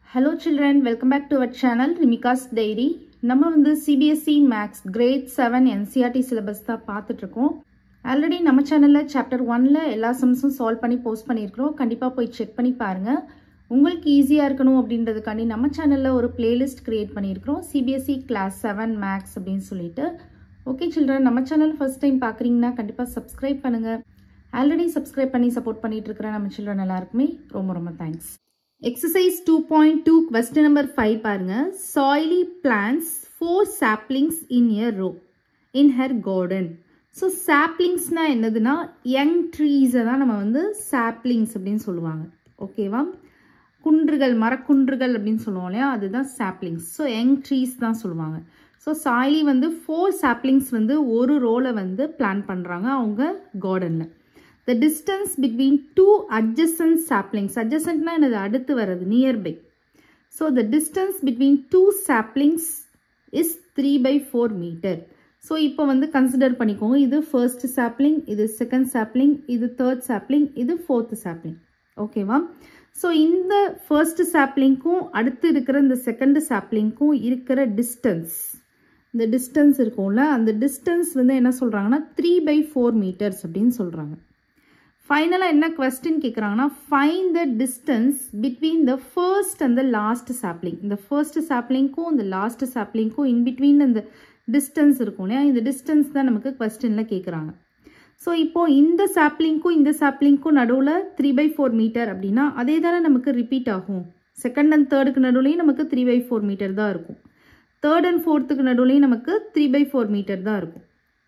Hello children welcome back to our channel ரிமிகாஸ் diary நம்ம வந்து CBSE maths grade seven NCERT syllabus தான் பார்த்துட்ருக்கோம் ஆல்ரெடி நம்ம சேனலில் சாப்டர் ஒனில் எல்லா சம்ஸும் சால்வ் பண்ணி போஸ்ட் பண்ணியிருக்கிறோம் கண்டிப்பாக போய் செக் பண்ணி பாருங்கள் உங்களுக்கு ஈஸியாக இருக்கணும் அப்படின்றதுக்காண்டி நம்ம சேனலில் ஒரு பிளேலிஸ்ட் க்ரியேட் பண்ணியிருக்கிறோம் சிபிஎஸ்சி கிளாஸ் செவன் மேக்ஸ் அப்படின்னு சொல்லிட்டு ஓகே சில்ட்ரன் நம்ம சேனல் ஃபர்ஸ்ட் டைம் பார்க்குறீங்கன்னா கண்டிப்பாக சப்ஸ்கிரைப் பண்ணுங்கள் ஆல்ரெடி சப்ஸ்கிரைப் பண்ணி சப்போர்ட் பண்ணிட்டு இருக்கிற நம்ம சில்ட்ரன் எல்லாருக்குமே ரொம்ப ரொம்ப thanks exercise two point two question number five பாருங்க Saili plants four saplings in a row in her garden so சாப்லிங்ஸ்னா என்னதுன்னா யங் ட்ரீஸை தான் நம்ம வந்து சாப்லிங்ஸ் அப்படின்னு சொல்லுவாங்க ஓகேவா குன்றுகள் மரக்குன்றுகள் அப்படின்னு சொல்லுவோம் இல்லையா அதுதான் சாப்லிங்ஸ் ஸோ யங் ட்ரீஸ் தான் சொல்லுவாங்க ஸோ சாய்லி வந்து ஃபோர் சாப்லிங்ஸ் வந்து ஒரு ரோலை வந்து பிளான் பண்ணுறாங்க அவங்க கார்டனில் the distance between two adjacent saplings அட்ஜசன்ட்னா என்னது அடுத்து வர்றது nearby so the distance between two saplings is three by four metre so இப்போ வந்து கன்சிடர் பண்ணிக்கோங்க இது ஃபர்ஸ்ட் சாப்லிங் இது செகண்ட் சாப்லிங் இது தேர்ட் சாப்லிங் இது ஃபோர்த் சாப்லிங் ஓகேவா ஸோ இந்த ஃபர்ஸ்ட் சாப்லிங்க்கும் அடுத்து இருக்கிற இந்த செகண்ட் சாப்லிங்க்கும் இருக்கிற டிஸ்டன்ஸ் இந்த டிஸ்டன்ஸ் இருக்கும்ல அந்த டிஸ்டன்ஸ் வந்து என்ன சொல்கிறாங்கன்னா த்ரீ பை ஃபோர் மீட்டர்ஸ் அப்படின்னு சொல்கிறாங்க ஃபைனலாக என்ன கொஸ்டின் கேட்குறாங்கன்னா find the distance between the first and the last sapling இந்த ஃபர்ஸ்ட் சாப்லிங்க்கும் இந்த லாஸ்ட் சாப்லிங்க்கும் இன் பிட்வீன் இந்த டிஸ்டன்ஸ் இருக்கும் இல்லையா இந்த டிஸ்டன்ஸ் தான் நமக்கு கொஸ்டினில் கேட்குறாங்க ஸோ இப்போது இந்த சாப்லிங்க்கும் இந்த சாப்லிங்க்கும் நடுவில் த்ரீ பை ஃபோர் மீட்டர் அப்படின்னா அதே தானே நமக்கு ரிப்பீட் ஆகும் செகண்ட் அண்ட் தேர்டுக்கு நடுவுலையும் நமக்கு த்ரீ பை ஃபோர் மீட்டர் தான் இருக்கும் தேர்ட் அண்ட் ஃபோர்த்துக்கு நடுவுலையும் நமக்கு த்ரீ பை ஃபோர் மீட்டர் தான் இருக்கும்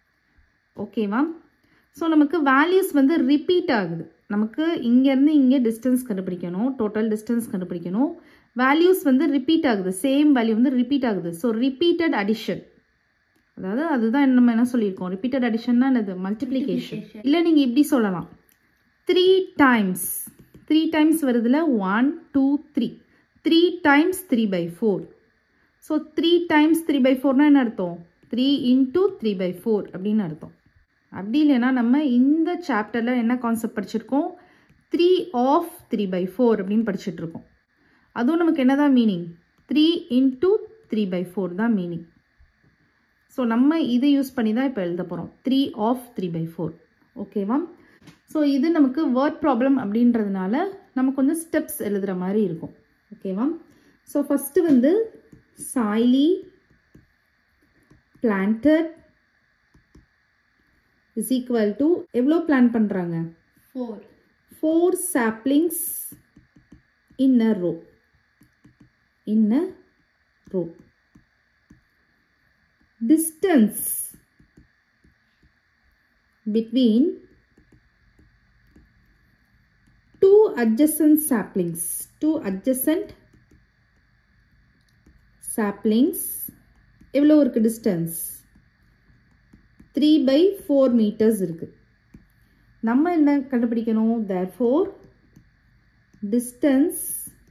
ஓகேவா ஸோ நமக்கு வேல்யூஸ் வந்து ரிப்பீட் ஆகுது நமக்கு இங்கேருந்து இங்கே டிஸ்டன்ஸ் கண்டுபிடிக்கணும் டோட்டல் டிஸ்டன்ஸ் கண்டுபிடிக்கணும் வேல்யூஸ் வந்து ரிப்பீட் ஆகுது சேம் வேல்யூ வந்து ரிப்பீட் ஆகுது ஸோ ரிப்பீட்டட் அடிஷன் அதாவது அதுதான் நம்ம என்ன சொல்லியிருக்கோம் ரிப்பீட்டட் அடிஷன்னா என்னது மல்டிப்ளிகேஷன் இல்லை நீங்கள் இப்படி சொல்லலாம் த்ரீ டைம்ஸ் த்ரீ டைம்ஸ் வருதுல one two three three times three by four so three times three by ஃபோர்னா என்ன அர்த்தம் three into three by four அப்படின்னு அர்த்தம் அப்படி இல்லைன்னா நம்ம இந்த சாப்டரில் என்ன கான்செப்ட் படிச்சிருக்கோம் three of three by four அப்படின்னு படிச்சுட்டு இருக்கோம் அதுவும் நமக்கு என்ன தான் meaning three into three by four தான் மீனிங் ஸோ நம்ம இதை யூஸ் பண்ணி தான் இப்போ எழுத போகிறோம் three of three by four ஓகேவா ஸோ இது நமக்கு வேர்ட் ப்ராப்ளம் அப்படின்றதுனால நம்ம கொஞ்சம் ஸ்டெப்ஸ் எழுதுகிற மாதிரி இருக்கும் ஓகேவா ஸோ ஃபஸ்ட்டு வந்து Saili planted is equal to எவ்வளோ பிளான் பண்ணுறாங்க four four saplings in a row in a row distance between two adjacent saplings two adjacent saplings எவ்வளோ இருக்கு distance three by four metres இருக்கு நம்ம என்ன கண்டுபிடிக்கணும் therefore distance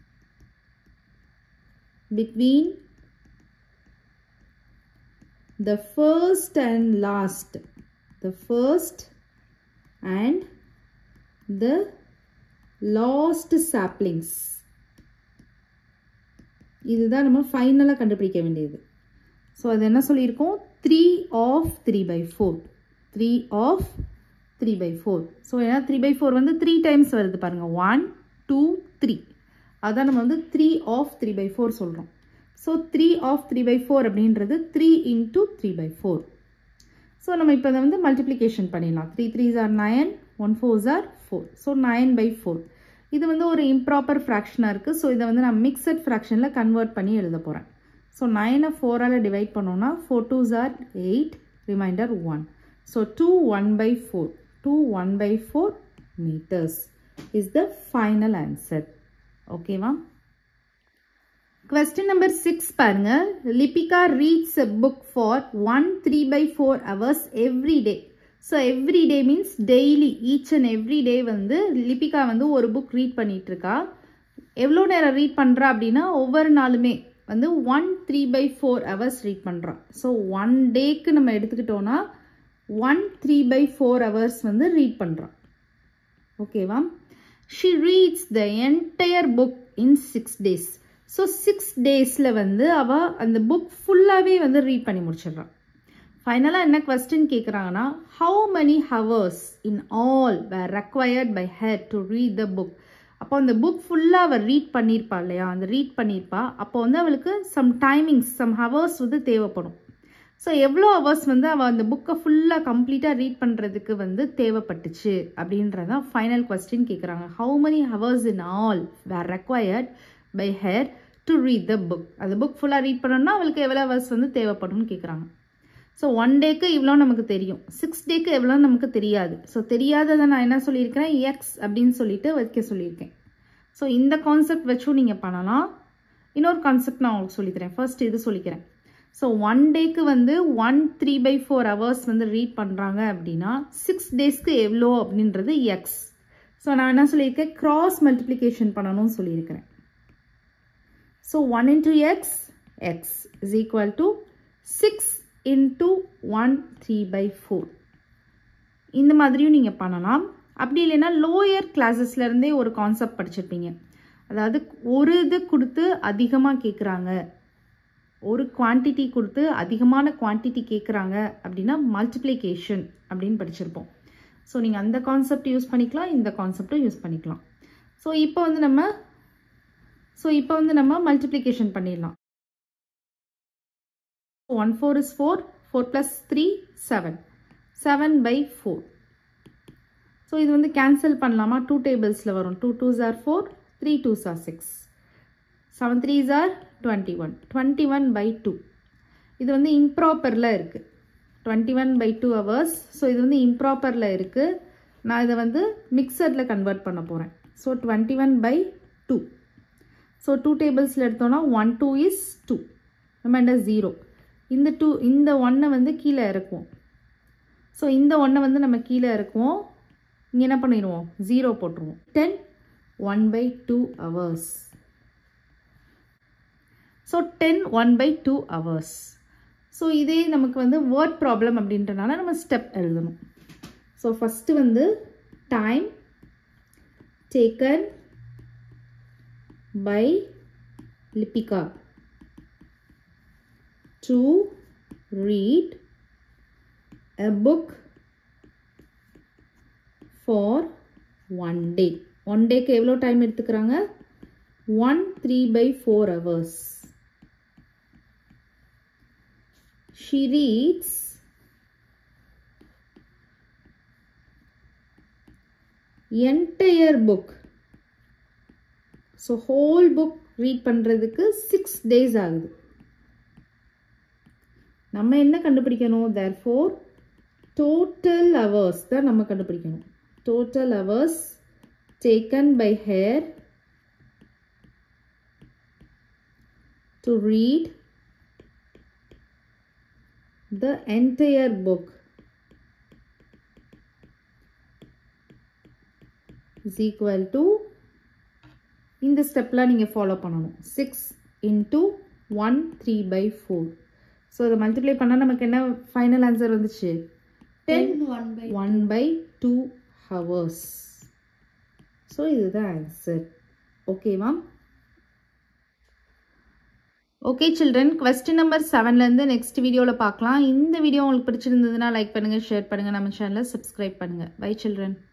between the first and last the first and the last saplings இதுதான் நம்ம ஃபைனலாக கண்டுபிடிக்க வேண்டியது ஸோ அது என்ன சொல்லியிருக்கோம் three of three by four three of three by four so ஏன்னா த்ரீ பை ஃபோர் வந்து த்ரீ டைம்ஸ் வருது பாருங்கள் ஒன் டூ த்ரீ அதான் நம்ம வந்து three of three by four சொல்கிறோம் so three of three by four அப்படின்றது three into three by four so நம்ம இப்போ அதை வந்து மல்டிப்ளிகேஷன் பண்ணிடலாம் three threes are nine one fours are four so nine by four இது வந்து ஒரு இம்ப்ராப்பர் ஃப்ராக்ஷனாக இருக்குது ஸோ இதை வந்து நான் மிக்சட் ஃப்ராக்ஷனில் கன்வெர்ட் பண்ணி எழுத போகிறேன் ஸோ நைனை ஃபோரால் டிவைட் பண்ணோன்னா four twos are eight remainder one so two one by four two one by four metres is the final answer ஓகேவா Question number 6 பாருங்க Lipika reads a book for 1 3 by 4 hours every day. So every day means daily each and every day வந்து லிபிகா வந்து ஒரு book read பண்ணிட்டு இருக்கா எவ்வளோ நேரம் read பண்ணுறா அப்படின்னா ஒவ்வொரு நாளுமே வந்து one three by four hours read பண்ணுறான் ஸோ ஒன் டேக்கு நம்ம எடுத்துக்கிட்டோன்னா one three by four hours வந்து ரீட் பண்ணுறான் ஓகேவா she reads the entire book in six days so six டேஸில் வந்து அவள் அந்த புக் ஃபுல்லாகவே வந்து ரீட் பண்ணி முடிச்சிடுறான் ஃபைனலாக என்ன கொஸ்டின் கேட்குறாங்கன்னா how many hours in all were required by her to read the book அப்போ அந்த புக் ஃபுல்லாக அவள் ரீட் பண்ணியிருப்பா இல்லையா அந்த ரீட் பண்ணியிருப்பா அப்போ வந்து அவளுக்கு சம் டைமிங்ஸ் சம் ஹவர்ஸ் வந்து தேவைப்படும் ஸோ எவ்வளோ ஹவர்ஸ் வந்து அவள் அந்த புக்கை ஃபுல்லாக கம்ப்ளீட்டாக ரீட் பண்ணுறதுக்கு வந்து தேவைப்பட்டுச்சு அப்படின்றதான் ஃபைனல் கொஸ்டின் கேட்குறாங்க how many hours in all were required by her to read the book அந்த புக் ஃபுல்லாக ரீட் பண்ணணும்னா அவளுக்கு எவ்வளோ ஹவர்ஸ் வந்து தேவைப்படும்னு கேட்குறாங்க ஸோ ஒன் டேக்கு இவ்வளோ நமக்கு தெரியும் சிக்ஸ் டேக்கு எவ்வளோ நமக்கு தெரியாது ஸோ தெரியாததை நான் என்ன சொல்லியிருக்கிறேன் எக்ஸ் அப்படின்னு சொல்லிட்டு வைக்க சொல்லியிருக்கேன் ஸோ இந்த கான்செப்ட் வச்சும் நீங்கள் பண்ணலாம் இன்னொரு கான்செப்ட் நான் உங்களுக்கு சொல்லித்தரேன் ஃபர்ஸ்ட் இது சொல்லிக்கிறேன் ஸோ ஒன் டேக்கு வந்து one three by four hours வந்து ரீட் பண்ணுறாங்க அப்படின்னா சிக்ஸ் டேஸ்க்கு எவ்வளோ அப்படின்றது எக்ஸ் ஸோ நான் என்ன சொல்லியிருக்கேன் கிராஸ் மல்டிப்ளிகேஷன் பண்ணணும்னு சொல்லியிருக்கிறேன் so one into X X is equal to six into one three by four இந்த மாதிரியும் நீங்கள் பண்ணலாம் அப்படி இல்லைன்னா லோயர் கிளாஸஸ்லேருந்தே ஒரு கான்செப்ட் படிச்சிருப்பீங்க அதாவது ஒரு இது கொடுத்து அதிகமாக கேட்குறாங்க ஒரு குவான்டிட்டி கொடுத்து அதிகமான குவான்டிட்டி கேட்குறாங்க அப்படின்னா மல்டிப்ளிகேஷன் அப்படின்னு படிச்சிருப்போம் ஸோ நீங்கள் அந்த கான்செப்ட் யூஸ் பண்ணிக்கலாம் இந்த கான்செப்டும் யூஸ் பண்ணிக்கலாம் ஸோ இப்போ வந்து நம்ம ஸோ இப்போ வந்து நம்ம மல்டிப்ளிகேஷன் பண்ணிடலாம் one four is four four plus three seven seven by four so இது வந்து கேன்சல் பண்ணலாமா டூ டேபிள்ஸில் வரும் two twos are four three twos are six seven threes are twenty one twenty one by two இது வந்து இம்ப்ராப்பரில் இருக்குது twenty one by two hours so இது வந்து இம்ப்ராப்பரில் இருக்குது நான் இதை வந்து மிக்சரில் கன்வெர்ட் பண்ண போகிறேன் so twenty one by two so two டேபிள்ஸில் எடுத்தோன்னா ஒன் டூ இஸ் டூ நம்ம ஜீரோ இந்த டூ இந்த ஒன்னை வந்து கீழே இறக்குவோம் ஸோ இந்த ஒன்றை வந்து நம்ம கீழே இறக்குவோம் இங்கே என்ன பண்ணிடுவோம் ஜீரோ போட்டுருவோம் ten one by two hours so ten one by two hours so இதே நமக்கு வந்து வேர்ட் ப்ராப்ளம் அப்படின்றனால நம்ம ஸ்டெப் எழுதணும் ஸோ ஃபஸ்ட்டு வந்து time taken by Lipika to read a book for one day. One டேக்கு எவ்வளோ டைம் எடுத்துக்கிறாங்க one three by four hours she reads entire book so whole book read பண்ணுறதுக்கு சிக்ஸ் டேஸ் ஆகுது நம்ம என்ன கண்டுபிடிக்கணும் தேர் ஃபோர் டோட்டல் ஹவர்ஸ் தான் நம்ம கண்டுபிடிக்கணும் total hours taken by her to read the entire book is equal to இந்த ஸ்டெப்லாம் நீங்கள் ஃபாலோ பண்ணணும் six into one three by four so அதை மல்டிப்ளை பண்ணால் நமக்கு என்ன ஃபைனல் ஆன்சர் வந்துச்சு ten one by two hours so இதுதான் ஆன்சர் ஓகேவா ஓகே சில்ட்ரன் கொஸ்டின் நம்பர் செவன்லேருந்து நெக்ஸ்ட் வீடியோவில் பார்க்கலாம் இந்த வீடியோ உங்களுக்கு பிடிச்சிருந்ததுன்னா லைக் பண்ணுங்கள் ஷேர் பண்ணுங்கள் நம்ம சேனலை சப்ஸ்கிரைப் பண்ணுங்கள் பை சில்ட்ரன்